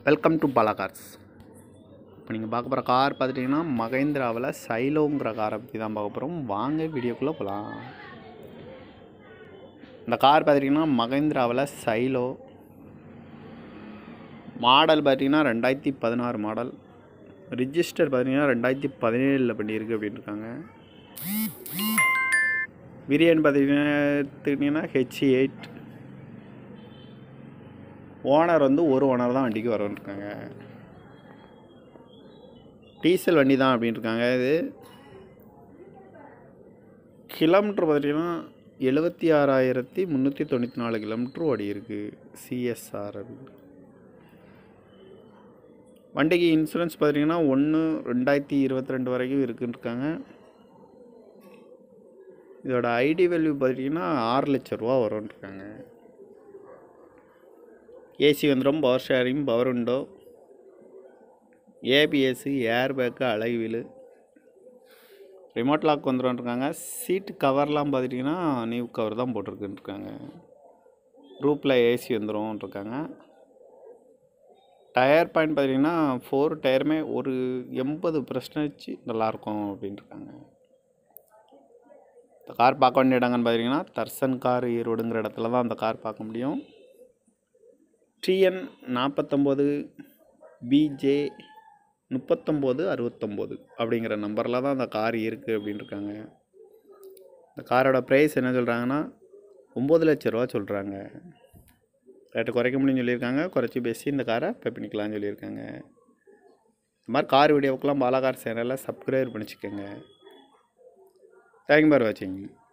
welcome to Bala cars இப்போ நீங்கள் பார்க்க போகிற கார் பார்த்துட்டிங்கன்னா மகேந்திராவில் சைலோங்கிற காரை பற்றி தான் பார்க்க போகிறோம் வாங்க வீடியோக்குள்ளே போகலாம் இந்த கார் பார்த்துட்டிங்கன்னா மகேந்திராவில் சைலோ மாடல் பார்த்தீங்கன்னா ரெண்டாயிரத்தி பதினாறு மாடல் ரிஜிஸ்டர் பார்த்தீங்கன்னா ரெண்டாயிரத்தி பதினேழில் பண்ணியிருக்கு அப்படின்னு இருக்காங்க விரியன் பார்த்தீங்கன்னா எடுத்துக்கிட்டிங்கன்னா ஹெச் எயிட் ஓனர் வந்து ஒரு ஓனர் தான் வண்டிக்கு வரணுன்னு இருக்காங்க டீசல் வண்டி தான் அப்படின்னு இருக்காங்க இது கிலோமீட்ரு பார்த்தீங்கன்னா எழுபத்தி ஆறாயிரத்தி முந்நூற்றி தொண்ணூற்றி நாலு கிலோமீட்ரு ஓடி இருக்குது சிஎஸ்ஆர் அப்படின்னு வண்டிக்கு இன்சூரன்ஸ் பார்த்தீங்கன்னா ஒன்று ரெண்டாயிரத்தி இருபத்தி ரெண்டு வரைக்கும் இருக்குன்னு இருக்காங்க இதோட ஐடி வேல்யூ பார்த்தீங்கன்னா ஆறு லட்ச ரூபா வரும்னு இருக்காங்க ஏசி வந்துடும் power steering power window ABS air bag அழகுவில் ரிமோட் லாக் வந்துடும் இருக்காங்க சீட்டு கவர்லாம் பார்த்துட்டிங்கன்னா நியூ கவர் தான் போட்டிருக்குன்னு இருக்காங்க ரூப்பில் ஏசி வந்துடும் இருக்காங்க டயர் பாயிண்ட் பார்த்தீங்கன்னா ஃபோர் டயருமே ஒரு எண்பது பர்சன்டேஜ் நல்லாயிருக்கும் அப்படின்னு இருக்காங்க இந்த கார் பார்க்க வேண்டிய இடங்கன்னு பார்த்தீங்கன்னா தர்சன் கார் ஈரோடுங்கிற இடத்துல தான் அந்த கார் பார்க்க முடியும் டிஎன் நாற்பத்தொம்போது பிஜே முப்பத்தொம்போது அறுபத்தொம்போது அப்படிங்கிற நம்பரில் தான் அந்த கார் இருக்குது அப்படின்னு இருக்காங்க இந்த காரோட ப்ரைஸ் என்ன சொல்கிறாங்கன்னா ஒம்பது லட்ச ரூபா சொல்கிறாங்க ரேட்டு குறைக்க முடியும்னு சொல்லியிருக்காங்க குறைச்சி பேசி இந்த காரை பே பண்ணிக்கலாம்னு சொல்லியிருக்காங்க இந்த மாதிரி கார் வீடியோவுக்கெல்லாம் பாலாகார் சேனலில் சப்ஸ்கிரைப் பண்ணிச்சுக்கோங்க தேங்க் ஃபார் வாட்சிங்